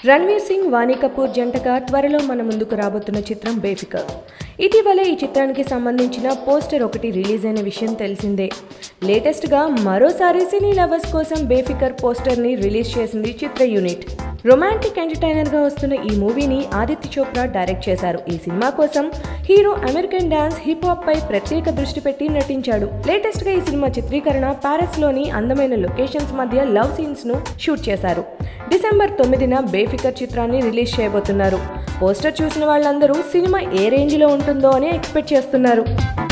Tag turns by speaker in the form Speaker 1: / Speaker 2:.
Speaker 1: రణ్వీర్ సింగ్ వాణి కపూర్ జంటగా త్వరలో మన ముందుకు రాబోతున్న చిత్రం బేఫికర్ ఇటీవలే ఈ చిత్రానికి సంబంధించిన పోస్టర్ ఒకటి రిలీజ్ అయిన విషయం తెలిసిందే లేటెస్ట్గా మరోసారి సినీ లవర్స్ కోసం బేఫికర్ పోస్టర్ని రిలీజ్ చేసింది చిత్ర యూనిట్ రొమాంటిక్ ఎంటర్టైనర్గా వస్తున్న ఈ మూవీని ఆదిత్య చోప్రా డైరెక్ట్ చేశారు ఈ సినిమా కోసం hero American dance hip hop పై ప్రత్యేక దృష్టి పెట్టి నటించాడు లేటెస్ట్ గా ఈ సినిమా చిత్రీకరణ పారిస్ లోని అందమైన లొకేషన్స్ మధ్య లవ్ సీన్స్ ను షూట్ చేశారు డిసెంబర్ తొమ్మిదిన బేఫికర్ చిత్రాన్ని రిలీజ్ చేయబోతున్నారు పోస్టర్ చూసిన వాళ్ళందరూ సినిమా ఏ రేంజ్ లో ఉంటుందో అని ఎక్స్పెక్ట్ చేస్తున్నారు